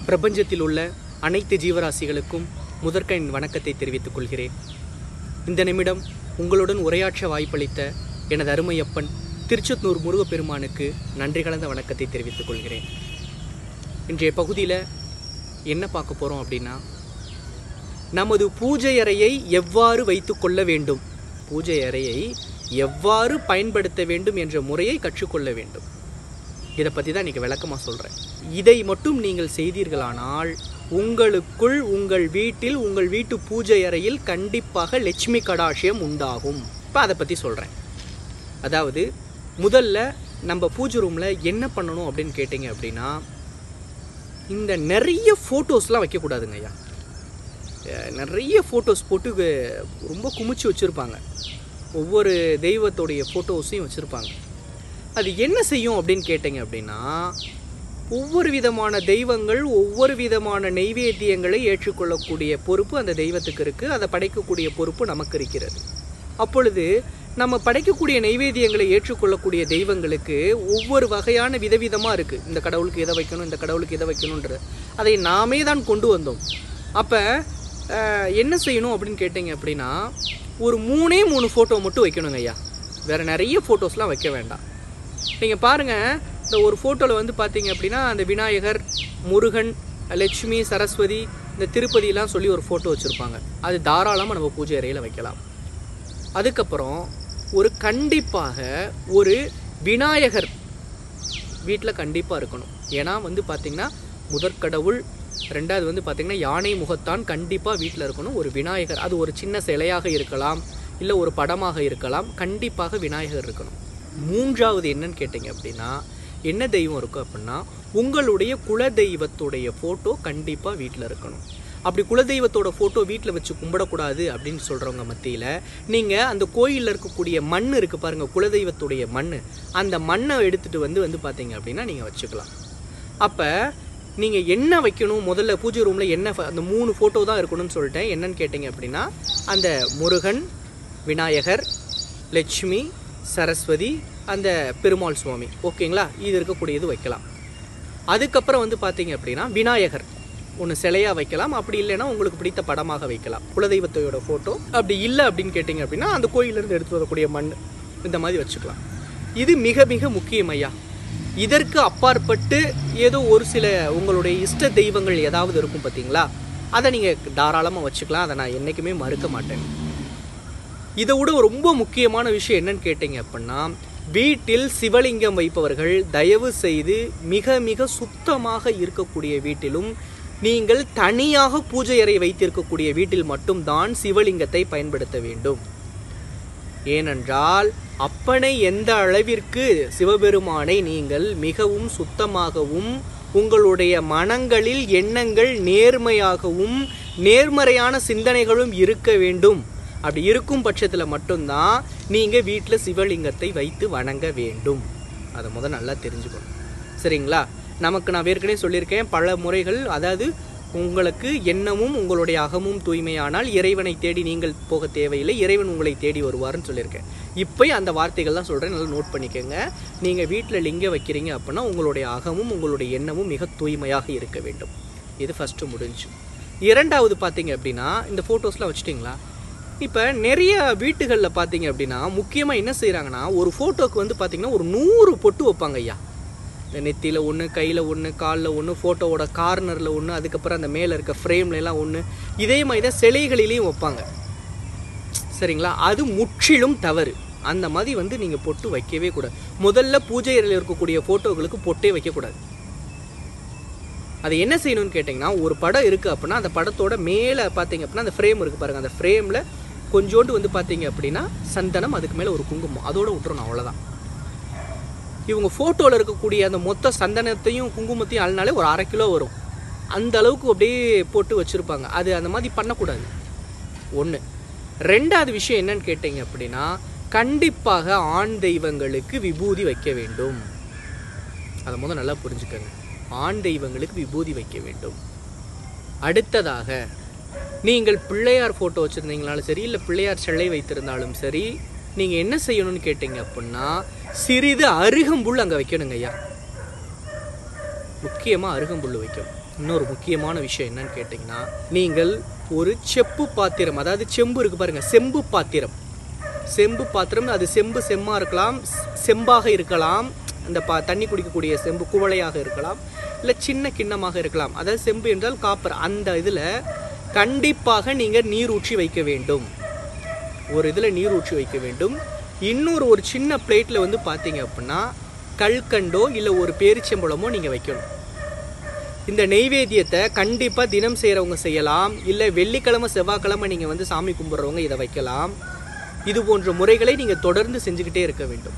பிரபஞ்சத்தில் உள்ள அனைத்து ஜீவராசிகளுக்கும் முதற்கண் வணக்கத்தை தெரிவித்துக் கொள்கிறேன் இந்த நிமிடம் உங்களுடன் உரையாற்ற வாய்ப்பளித்த எனது அருமையப்பன் திருச்செந்தூர் முருகப்பெருமானுக்கு நன்றி கலந்த வணக்கத்தை தெரிவித்துக் கொள்கிறேன் இன்றைய பகுதியில் என்ன பார்க்க போகிறோம் அப்படின்னா நமது பூஜை அறையை எவ்வாறு வைத்துக் கொள்ள வேண்டும் பூஜை அறையை எவ்வாறு பயன்படுத்த வேண்டும் என்ற முறையை கற்றுக்கொள்ள வேண்டும் இதை பற்றி தான் இன்றைக்கி விளக்கமாக சொல்கிறேன் இதை மட்டும் நீங்கள் செய்தீர்களானால் உங்களுக்குள் உங்கள் வீட்டில் உங்கள் வீட்டு பூஜை அறையில் கண்டிப்பாக லட்சுமி கடாட்சியம் உண்டாகும் இப்போ அதை பற்றி சொல்கிறேன் அதாவது முதல்ல நம்ம பூஜை ரூமில் என்ன பண்ணணும் அப்படின்னு கேட்டிங்க அப்படின்னா இந்த நிறைய ஃபோட்டோஸ்லாம் வைக்கக்கூடாதுங்க ஐயா அஹ் நிறைய ஃபோட்டோஸ் போட்டு கு- ரொம்ப குமிச்சு வச்சுருப்பாங்க ஒவ்வொரு தெய்வத்தோடைய ஃபோட்டோஸையும் வச்சுருப்பாங்க அது என்ன செய்யும் அப்படின்னு கேட்டிங்க அப்படின்னா ஒவ்வொரு விதமான தெய்வங்கள் ஒவ்வொரு விதமான நெய்வேத்தியங்களை ஏற்றுக்கொள்ளக்கூடிய பொறுப்பு அந்த தெய்வத்துக்கு இருக்குது அதை படைக்கக்கூடிய பொறுப்பு நமக்கு இருக்கிறது அப்பொழுது நம்ம படைக்கக்கூடிய நெய்வேத்தியங்களை ஏற்றுக்கொள்ளக்கூடிய தெய்வங்களுக்கு ஒவ்வொரு வகையான விதவிதமாக இருக்குது இந்த கடவுளுக்கு இதை வைக்கணும் இந்த கடவுளுக்கு இதை வைக்கணுன்றது அதை நாமே தான் கொண்டு வந்தோம் அப்போ என்ன செய்யணும் அப்படின்னு கேட்டிங்க அப்படின்னா ஒரு மூணே மூணு ஃபோட்டோ மட்டும் வைக்கணுங்க ஐயா வேறு நிறைய ஃபோட்டோஸ்லாம் வைக்க வேண்டாம் நீங்கள் பாருங்கள் இந்த ஒரு ஃபோட்டோவில் வந்து பார்த்தீங்க அப்படின்னா அந்த விநாயகர் முருகன் லட்சுமி சரஸ்வதி இந்த திருப்பதிலாம் சொல்லி ஒரு ஃபோட்டோ வச்சுருப்பாங்க அது தாராளமாக நம்ம பூஜை அறையில் வைக்கலாம் அதுக்கப்புறம் ஒரு கண்டிப்பாக ஒரு விநாயகர் வீட்டில் கண்டிப்பாக இருக்கணும் ஏன்னா வந்து பார்த்திங்கன்னா முதற்கடவுள் ரெண்டாவது வந்து பார்த்திங்கன்னா யானை முகத்தான் கண்டிப்பாக வீட்டில் இருக்கணும் ஒரு விநாயகர் அது ஒரு சின்ன சிலையாக இருக்கலாம் இல்லை ஒரு படமாக இருக்கலாம் கண்டிப்பாக விநாயகர் இருக்கணும் மூன்றாவது என்னன்னு கேட்டிங்க அப்படின்னா என்ன தெய்வம் இருக்கும் அப்படின்னா உங்களுடைய குல தெய்வத்துடைய ஃபோட்டோ கண்டிப்பாக வீட்டில் இருக்கணும் அப்படி குலதெய்வத்தோட ஃபோட்டோ வீட்டில் வச்சு கும்பிடக்கூடாது அப்படின்னு சொல்கிறவங்க மத்தியில் நீங்கள் அந்த கோயிலில் இருக்கக்கூடிய மண் இருக்குது பாருங்கள் குலதெய்வத்துடைய மண் அந்த மண்ணை எடுத்துகிட்டு வந்து வந்து பார்த்தீங்க அப்படின்னா நீங்கள் வச்சுக்கலாம் அப்போ நீங்கள் என்ன வைக்கணும் முதல்ல பூஜை ரூமில் என்ன ஃப- அந்த மூணு ஃபோட்டோ தான் இருக்கணும்னு சொல்லிட்டேன் என்னன்னு கேட்டிங்க அப்படின்னா அந்த முருகன் விநாயகர் லட்சுமி சரஸ்வதி அந்த பெருமாள் சுவாமி ஓகேங்களா இது இருக்கக்கூடியது வைக்கலாம் அதுக்கப்புறம் வந்து பார்த்தீங்க அப்படின்னா விநாயகர் ஒன்று சிலையாக வைக்கலாம் அப்படி இல்லைன்னா உங்களுக்கு பிடித்த படமாக வைக்கலாம் குலதெய்வத்தையோட ஃபோட்டோ அப்படி இல்லை அப்படின்னு கேட்டிங்க அப்படின்னா அந்த கோயிலிருந்து எடுத்து வரக்கூடிய மண் இந்த மாதிரி வச்சுக்கலாம் இது மிக மிக முக்கியம் ஐயா இதற்கு அப்பாற்பட்டு ஏதோ ஒரு சில உங்களுடைய இஷ்ட தெய்வங்கள் ஏதாவது இருக்கும் பார்த்தீங்களா அதை நீங்கள் தாராளமாக வச்சுக்கலாம் அதை நான் என்றைக்குமே மறுக்க மாட்டேன் இதை விட ரொம்ப முக்கியமான விஷயம் என்னன்னு கேட்டிங்க அப்படின்னா வீட்டில் சிவலிங்கம் வைப்பவர்கள் தயவு செய்து மிக மிக சுத்தமாக இருக்கக்கூடிய வீட்டிலும் நீங்கள் தனியாக பூஜை அறை வைத்திருக்கக்கூடிய வீட்டில் மட்டும்தான் சிவலிங்கத்தை பயன்படுத்த வேண்டும் ஏனென்றால் அப்பனை எந்த அளவிற்கு சிவபெருமானை நீங்கள் மிகவும் சுத்தமாகவும் உங்களுடைய மனங்களில் எண்ணங்கள் நேர்மையாகவும் நேர்மறையான சிந்தனைகளும் இருக்க வேண்டும் அப்படி இருக்கும் பட்சத்தில் மட்டும்தான் நீங்கள் வீட்டில் சிவலிங்கத்தை வைத்து வணங்க வேண்டும் அதை முத நல்லா தெரிஞ்சுக்கணும் சரிங்களா நமக்கு நான் ஏற்கனவே சொல்லியிருக்கேன் பல முறைகள் அதாவது உங்களுக்கு எண்ணமும் உங்களுடைய அகமும் தூய்மையானால் இறைவனை தேடி நீங்கள் போக தேவையில்லை இறைவன் உங்களை தேடி வருவார்னு சொல்லியிருக்கேன் இப்போயும் அந்த வார்த்தைகள் தான் சொல்கிறேன் நல்லா நோட் பண்ணிக்கோங்க நீங்கள் வீட்டில் லிங்கம் வைக்கிறீங்க அப்படின்னா உங்களுடைய அகமும் உங்களுடைய எண்ணமும் மிக தூய்மையாக இருக்க வேண்டும் இது ஃபஸ்ட்டு முடிஞ்சு இரண்டாவது பார்த்தீங்க அப்படின்னா இந்த ஃபோட்டோஸ்லாம் வச்சுட்டிங்களா இப்போ நிறைய வீட்டுகளில் பார்த்தீங்க அப்படின்னா முக்கியமாக என்ன செய்கிறாங்கன்னா ஒரு ஃபோட்டோக்கு வந்து பார்த்தீங்கன்னா ஒரு நூறு பொட்டு வைப்பாங்க ஐயா இந்த நெத்தியில் ஒன்று கையில் ஒன்று காலில் ஒன்று ஃபோட்டோவோட கார்னரில் ஒன்று அதுக்கப்புறம் அந்த மேலே இருக்க ஃப்ரேம்ல எல்லாம் ஒன்று இதே மாதிரி தான் சிலைகளிலையும் வைப்பாங்க சரிங்களா அது முற்றிலும் தவறு அந்த மாதிரி வந்து நீங்கள் பொட்டு வைக்கவே கூடாது முதல்ல பூஜை அறையில் இருக்கக்கூடிய ஃபோட்டோகளுக்கு பொட்டே வைக்கக்கூடாது அது என்ன செய்யணும்னு கேட்டிங்கன்னா ஒரு படம் இருக்குது அப்படின்னா அந்த படத்தோட மேலே பார்த்தீங்க அப்படின்னா அந்த ஃப்ரேம் இருக்குது பாருங்கள் அந்த ஃப்ரேமில் கொஞ்சோண்டு வந்து பார்த்தீங்க அப்படின்னா சந்தனம் அதுக்கு மேலே ஒரு குங்குமம் அதோட விட்டுறணும் அவ்வளோதான் இவங்க ஃபோட்டோவில் இருக்கக்கூடிய அந்த மொத்த சந்தனத்தையும் குங்குமத்தையும் அழுனாலே ஒரு அரை கிலோ வரும் அந்த அளவுக்கு அப்படியே போட்டு வச்சுருப்பாங்க அது அந்த மாதிரி பண்ணக்கூடாது ஒன்று ரெண்டாவது விஷயம் என்னன்னு கேட்டிங்க அப்படின்னா கண்டிப்பாக ஆண் தெய்வங்களுக்கு விபூதி வைக்க வேண்டும் அதை முதல் நல்லா புரிஞ்சுக்கங்க ஆண் தெய்வங்களுக்கு விபூதி வைக்க வேண்டும் அடுத்ததாக நீங்கள் பிள்ளையார் ஃபோட்டோ வச்சுருந்தீங்கனாலும் சரி இல்லை பிள்ளையார் சிலை வைத்திருந்தாலும் சரி நீங்கள் என்ன செய்யணும்னு கேட்டிங்க அப்படின்னா சிறிது அருகம்புல் அங்கே வைக்கணுங்க ஐயா முக்கியமாக அருகம்புல் வைக்கணும் இன்னொரு முக்கியமான விஷயம் என்னன்னு கேட்டிங்கன்னா நீங்கள் ஒரு செப்பு பாத்திரம் அதாவது செம்பு இருக்கு பாருங்க செம்பு பாத்திரம் செம்பு பாத்திரம் அது செம்பு செம்மா இருக்கலாம் செ- செம்பாக இருக்கலாம் அந்த பா தண்ணி குடிக்கக்கூடிய செம்பு குவளையாக இருக்கலாம் இல்லை சின்ன கிண்ணமாக இருக்கலாம் அதாவது செம்பு என்றால் காப்பர் அந்த இதில் கண்டிப்பாக நீங்கள் நீர் ஊற்றி வைக்க வேண்டும் ஒரு இதில் நீர் ஊற்றி வைக்க வேண்டும் இன்னொரு ஒரு சின்ன பிளேட்டில் வந்து பார்த்தீங்க அப்படின்னா கல்கண்டோ இல்லை ஒரு பேரிச்சம்பழமோ நீங்கள் வைக்கணும் இந்த நெய்வேத்தியத்தை கண்டிப்பாக தினம் செய்கிறவங்க செய்யலாம் இல்லை வெள்ளிக்கிழமை செவ்வாய்க்கிழமை நீங்கள் வந்து சாமி கும்பிட்றவங்க இதை வைக்கலாம் இது போன்ற முறைகளை நீங்கள் தொடர்ந்து செஞ்சுக்கிட்டே இருக்க வேண்டும்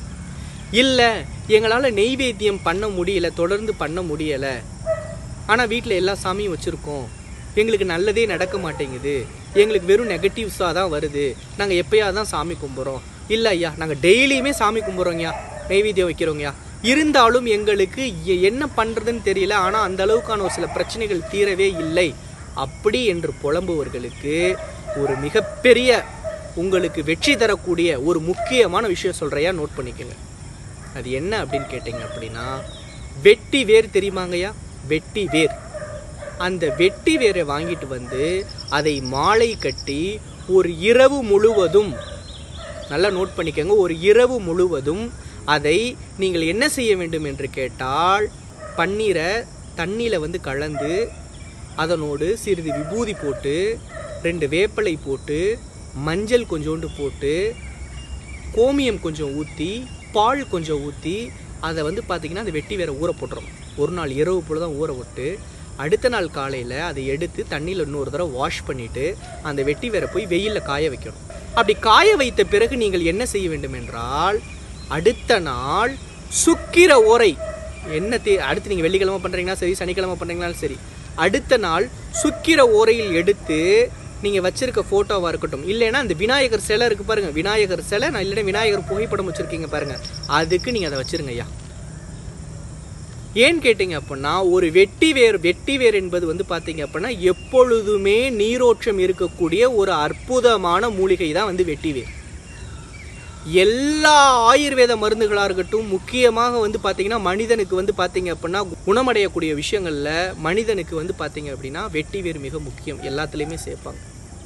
இல்லை எங்களால் நெய்வேத்தியம் பண்ண முடியல தொடர்ந்து பண்ண முடியலை ஆனால் வீட்டில் எல்லா சாமியும் வச்சுருக்கோம் எங்களுக்கு நல்லதே நடக்க மாட்டேங்குது எங்களுக்கு வெறும் நெகட்டிவ்ஸாக தான் வருது நாங்கள் எப்பயாவது தான் சாமி கும்பிட்றோம் இல்லை ஐயா நாங்கள் டெய்லியுமே சாமி கும்பிட்றோங்கய்யா நெய்வேத்தியம் வைக்கிறோங்கய்யா இருந்தாலும் எங்களுக்கு எ- என்ன பண்ணுறதுன்னு தெரியல ஆனால் அந்த அளவுக்கான ஒரு சில பிரச்சனைகள் தீரவே இல்லை அப்படி என்று புலம்புவர்களுக்கு ஒரு மிகப்பெரிய உங்களுக்கு வெற்றி தரக்கூடிய ஒரு முக்கியமான விஷயம் சொல்கிறையா நோட் பண்ணிக்கோங்க அது என்ன அப்படின்னு கேட்டிங்க அப்படின்னா வெட்டி வேர் தெரியுமாங்கய்யா வெட்டி வேர் அந்த வெட்டி வேரை வாங்கிட்டு வந்து அதை மாலை கட்டி ஒரு இரவு முழுவதும் நல்லா நோட் பண்ணிக்கோங்க ஒரு இரவு முழுவதும் அதை நீங்கள் என்ன செய்ய வேண்டும் என்று கேட்டால் பன்னீரை தண்ணியில் வந்து கலந்து அதனோடு சிறிது விபூதி போட்டு ரெண்டு வேப்பிலை போட்டு மஞ்சள் கொஞ்சோண்டு போட்டு கோமியம் கொஞ்சம் ஊற்றி பால் கொஞ்சம் ஊற்றி அதை வந்து பார்த்தீங்கன்னா அந்த வெட்டி வேற ஊற போட்டுரும் ஒரு நாள் இரவு போல தான் ஊற விட்டு அடுத்த நாள் காலையில் அதை எடுத்து தண்ணியில் இன்னொரு தடவை வாஷ் பண்ணிவிட்டு அந்த வெட்டி வேற போய் வெயிலில் காய வைக்கணும் அப்படி காய வைத்த பிறகு நீங்கள் என்ன செய்ய வேண்டும் என்றால் அடுத்த நாள் சுக்கிர ஓரை என்ன தே அடுத்து நீங்கள் வெள்ளிக்கிழமை பண்ணுறீங்கன்னா சரி சனிக்கிழமை பண்ணுறீங்கனாலும் சரி அடுத்த நாள் சுக்கிர ஓரையில் எடுத்து நீங்கள் வச்சிருக்க ஃபோட்டோவாக இருக்கட்டும் இல்லைன்னா அந்த விநாயகர் சிலை இருக்கு பாருங்க விநாயகர் சிலை நான் இல்லைன்னா விநாயகர் புகைப்படம் வச்சுருக்கீங்க பாருங்க அதுக்கு நீங்கள் அதை வச்சிருங்க ஐயா ஏன் கேட்டிங்க அப்படின்னா ஒரு வெட்டி வேர் வெட்டி வேர் என்பது வந்து பார்த்தீங்க அப்படின்னா எப்பொழுதுமே நீரோற்றம் இருக்கக்கூடிய ஒரு அற்புதமான மூலிகை தான் வந்து வெட்டி வேர் எல்லா ஆயுர்வேத மருந்துகளாக இருக்கட்டும் முக்கியமாக வந்து பார்த்தீங்கன்னா மனிதனுக்கு வந்து பார்த்தீங்க அப்படின்னா குணமடையக்கூடிய விஷயங்களில் மனிதனுக்கு வந்து பார்த்தீங்க அப்படின்னா வெட்டி வேர் மிக முக்கியம் எல்லாத்துலேயுமே சேர்ப்பாங்க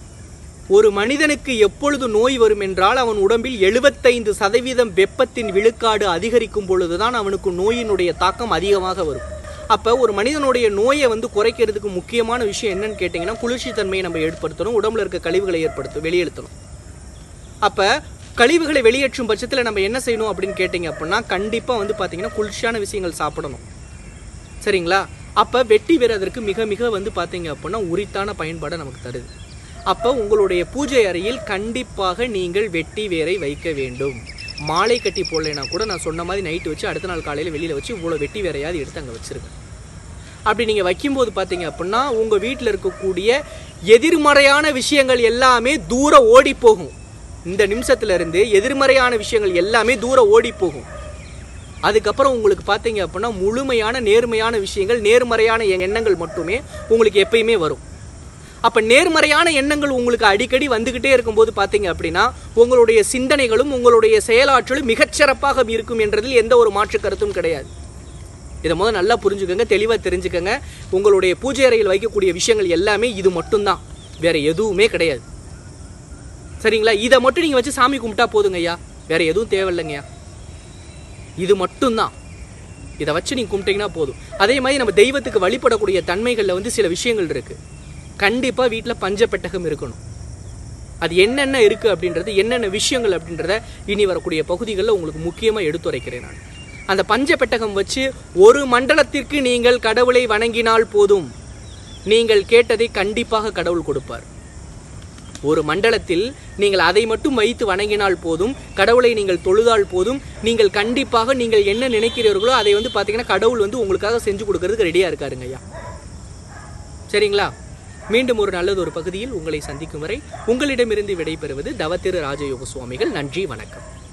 ஒரு மனிதனுக்கு எப்பொழுது நோய் வரும் என்றால் அவன் உடம்பில் எழுபத்தைந்து சதவீதம் வெப்பத்தின் விழுக்காடு அதிகரிக்கும் பொழுதுதான் அவனுக்கு நோயினுடைய தாக்கம் அதிகமாக வரும் அப்போ ஒரு மனிதனுடைய நோயை வந்து குறைக்கிறதுக்கு முக்கியமான விஷயம் என்னன்னு கேட்டிங்கன்னா குளிர்ச்சி தன்மையை நம்ம ஏற்படுத்தணும் உடம்புல இருக்க கழிவுகளை ஏற்படுத்தும் வெளியேற்றணும் அப்போ கழிவுகளை வெளியேற்றும் பட்சத்தில் நம்ம என்ன செய்யணும் அப்படின்னு கேட்டிங்க அப்படின்னா கண்டிப்பாக வந்து பார்த்தீங்கன்னா குளிர்ச்சியான விஷயங்கள் சாப்பிடணும் சரிங்களா அப்போ வெட்டி வேர் அதற்கு மிக மிக வந்து பார்த்தீங்க அப்படின்னா உரித்தான பயன்பாடை நமக்கு தருது அப்போ உங்களுடைய பூஜை அறையில் கண்டிப்பாக நீங்கள் வெட்டி வேரை வைக்க வேண்டும் மாலை கட்டி போடலைன்னா கூட நான் சொன்ன மாதிரி நைட்டு வச்சு அடுத்த நாள் காலையில் வெளியில் வச்சு இவ்வளோ வெட்டி வேறையாவது எடுத்து அங்கே வச்சிருங்க அப்படி நீங்கள் வைக்கும்போது பார்த்தீங்க அப்படின்னா உங்கள் வீட்டில் இருக்கக்கூடிய எதிர்மறையான விஷயங்கள் எல்லாமே தூரம் ஓடி போகும் இந்த நிமிஷத்துல இருந்து எதிர்மறையான விஷயங்கள் எல்லாமே தூரம் ஓடி போகும் அதுக்கப்புறம் உங்களுக்கு பார்த்தீங்க அப்படின்னா முழுமையான நேர்மையான விஷயங்கள் நேர்மறையான எண்ணங்கள் மட்டுமே உங்களுக்கு எப்பயுமே வரும் அப்ப நேர்மறையான எண்ணங்கள் உங்களுக்கு அடிக்கடி வந்துகிட்டே இருக்கும்போது பார்த்தீங்க அப்படின்னா உங்களுடைய சிந்தனைகளும் உங்களுடைய செயலாற்றலும் மிகச்சிறப்பாக இருக்கும் என்றதில் எந்த ஒரு மாற்று கருத்தும் கிடையாது இதை முதல்ல நல்லா புரிஞ்சுக்கோங்க தெளிவாக தெரிஞ்சுக்கோங்க உங்களுடைய பூஜை அறையில் வைக்கக்கூடிய விஷயங்கள் எல்லாமே இது மட்டும்தான் வேற எதுவுமே கிடையாது சரிங்களா இதை மட்டும் நீங்கள் வச்சு சாமி கும்பிட்டா போதுங்க ஐயா வேற எதுவும் தேவையில்லைங்கய்யா இது மட்டும்தான் இதை வச்சு நீங்கள் கும்பிட்டீங்கன்னா போதும் அதே மாதிரி நம்ம தெய்வத்துக்கு வழிபடக்கூடிய தன்மைகளில் வந்து சில விஷயங்கள் இருக்கு கண்டிப்பாக வீட்டில் பஞ்சப்பெட்டகம் இருக்கணும் அது என்னென்ன இருக்குது அப்படின்றது என்னென்ன விஷயங்கள் அப்படின்றத இனி வரக்கூடிய பகுதிகளில் உங்களுக்கு முக்கியமாக எடுத்துரைக்கிறேன் நான் அந்த பஞ்ச பெட்டகம் வச்சு ஒரு மண்டலத்திற்கு நீங்கள் கடவுளை வணங்கினால் போதும் நீங்கள் கேட்டதை கண்டிப்பாக கடவுள் கொடுப்பார் ஒரு மண்டலத்தில் நீங்கள் அதை மட்டும் வைத்து வணங்கினால் போதும் கடவுளை நீங்கள் தொழுதால் போதும் நீங்கள் கண்டிப்பாக நீங்கள் என்ன நினைக்கிறீர்களோ அதை வந்து பார்த்தீங்கன்னா கடவுள் வந்து உங்களுக்காக செஞ்சு கொடுக்கறதுக்கு ரெடியாக இருக்காருங்க ஐயா சரிங்களா மீண்டும் ஒரு நல்லது ஒரு பகுதியில் உங்களை சந்திக்கும் வரை உங்களிடமிருந்து விடைபெறுவது தவத்திரு ராஜயோக சுவாமிகள் நன்றி வணக்கம்